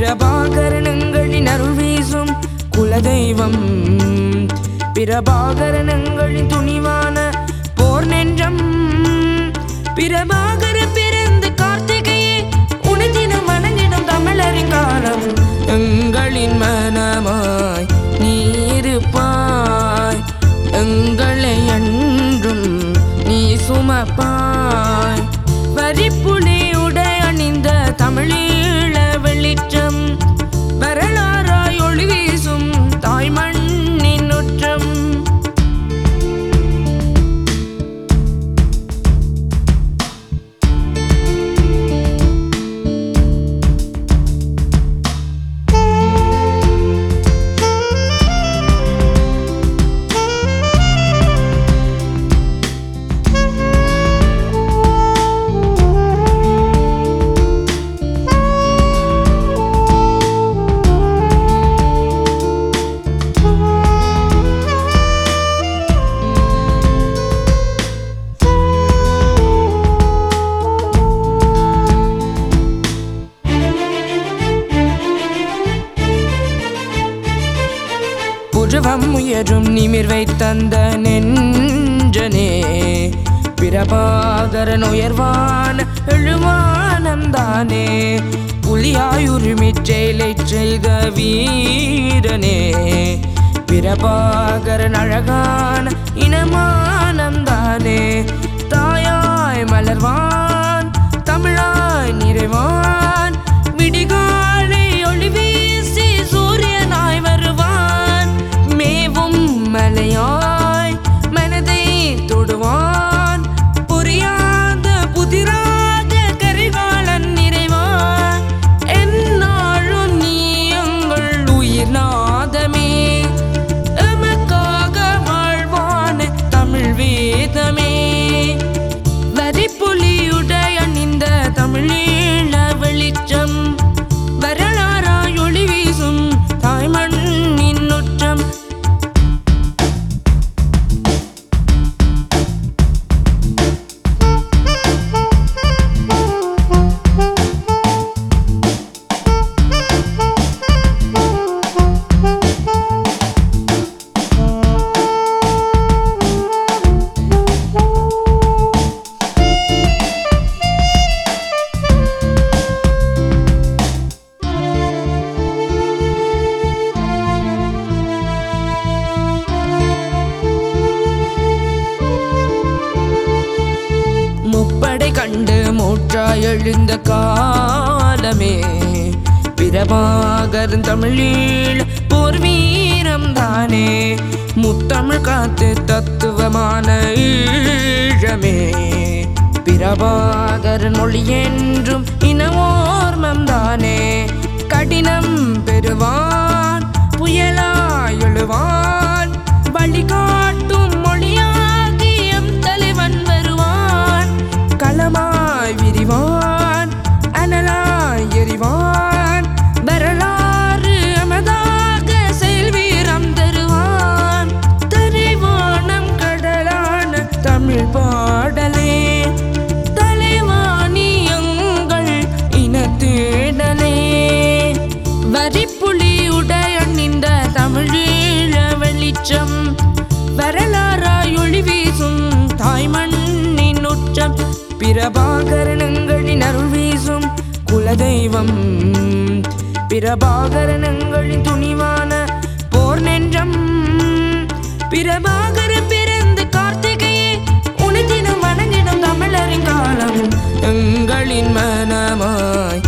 பிரபாகரனங்களின் அருள் வீசும் குலதெய்வம் பிரபாகரனங்களின் துணிவான போர் நெஞ்சம் பிரபாகர பிறந்த கார்த்திகையே உனதினம் வணங்கிடும் தமிழரின் காலம் எங்களின் மனமாய் நீருப்பாய் எங்களை என்றும் நீ சுமப்பாய் வரிப்புலி உடை அணிந்த தமிழீழ வெளிச்சம் வரலாறாய் ஒளி வீசும் தாய் மண்ணின் உற்றம் புருவம் உயரும் நிமிர்வை தந்த நெஞ்சனே பிரபாகரன் உயர்வான எழுவானந்தானே புலியாயுரிமிச் செயலை செய்த வீரனே பிரபாகரன் அழகான இனமானந்தானே தாயாய் மலர்வான் தமிழாய் நிறைவான் விடிகாலை ஒளி வீசி சூரியனாய் வருவான் மேவும் மலையாய் மனதை தொடுவான் புரியாத புதிராத கரிகாலன் நிறைவான் என்னாலும் நீ எங்கள் உயிர் நாதமே எமக்காக வாழ்வான தமிழ் வேதமே வரிப்புலியுடைய அணிந்த தமிழீழ வெளிச்சம் வரலாறாய் ஒளி வீசும் தாய்மண்ணின் உற்றம் முப்படை கண்டு மூற்றாய் எழுந்த காலமே பிரபாகரன் தமிழீழ போர் வீரம் தானே முத்தமிழ் காத்து தத்துவமான ஈழமே பிரபாகரன் மொழி என்றும் இனவோர்மம் தானே கடினம் பெறுவான் புயலாய் எழுவான் வழிகாட்டும் மொழியாகி எம் தலைவன் வருவான் களமாய் விரிவான் அனலாய் எறிவான் வரலாறு அமதாக செயல் வீரம் தருவான் தரிவானம் கடலான தமிழ் பாடலே தலைவாணி எங்கள் இனத்தேடலே வரிப்புலி உடையணிந்த தமிழீழ வெளிச்சம் வரலாறாய் ஒளி வீசும் தாய் மண்ணின் உச்சம் பிரபாகரணங்களின் அருள் வீசும் குலதெய்வம் பிரபாகரணங்களின் துணிவான போர் நெஞ்சம் பிரபாகர பிறந்த கார்த்திகையே உனதினம் வணங்கிடும் தமிழரின் காலம் எங்களின் மனமாய்